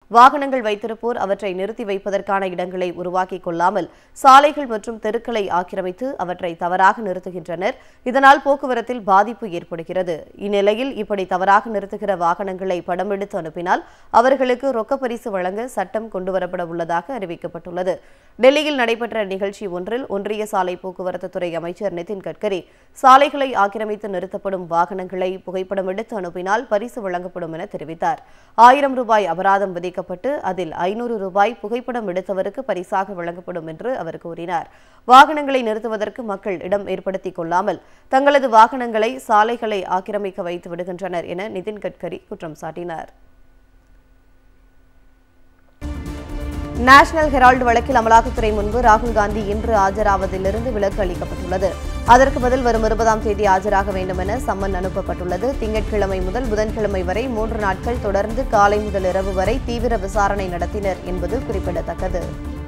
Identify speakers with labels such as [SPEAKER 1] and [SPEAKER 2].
[SPEAKER 1] வாகனங்கள் வைத்திருப்போர் அவற்றை நிறுத்தி வைப்பதற்கான இடங்களை உருவாக்கிக் கொள்ளாமல் சாலைகள் மற்றும் தெருக்களை ஆக்கிரமித்து அவற்றை தவறாக நிறுத்துகின்றனர் இதனால் போக்குவரத்தில் பாதிப்பு ஏற்படுகிறது இந்நிலையில் இப்படி தவறாக நிறுத்துகிற வாகனங்களை படம் எடுத்து அனுப்பினால் அவர்களுக்கு ரொக்கப் பரிசு வழங்க சட்டம் கொண்டுவரப்பட உள்ளதாக அறிவிக்கப்பட்டுள்ளது டெல்லியில் நடைபெற்ற நிகழ்ச்சி ஒன்றில் ஒன்றிய சாலை போக்குவரத்து துறை அமைச்சர் நிதின் கட்கரி சாலைகளை ஆக்கிரமித்து நிறுத்தப்படும் வாகனங்களை புகைப்படம் எடுத்து அனுப்பினால் பரிசு வழங்கப்படும் என தெரிவித்தார் ஆயிரம் ரூபாய் அபராதம் விதிக்கப்பட்டு அதில் ஐநூறு ரூபாய் புகைப்படம் எடுத்தவருக்கு பரிசாக வழங்கப்படும் என்று அவர் கூறினார் வாகனங்களை நிறுத்துவதற்கு மக்கள் இடம் ஏற்படுத்திக் கொள்ளாமல் தங்களது வாகனங்களை சாலைகளை ஆக்கிரமிக்க வைத்து விடுகின்றனர் என நிதின் கட்கரி குற்றம் சாட்டினார் நேஷனல் ஹெரால்டு வழக்கில் அமலாக்கத்துறை முன்பு ராகுல் காந்தி இன்று ஆஜராவதிலிருந்து விலக்கு அளிக்கப்பட்டுள்ளது அதற்கு பதில் வரும் இருபதாம் தேதி ஆஜராக வேண்டும் என சம்மன் அனுப்பப்பட்டுள்ளது திங்கட்கிழமை முதல் புதன்கிழமை வரை மூன்று நாட்கள் தொடர்ந்து காலை முதல் இரவு வரை தீவிர விசாரணை நடத்தினர் என்பது குறிப்பிடத்தக்கது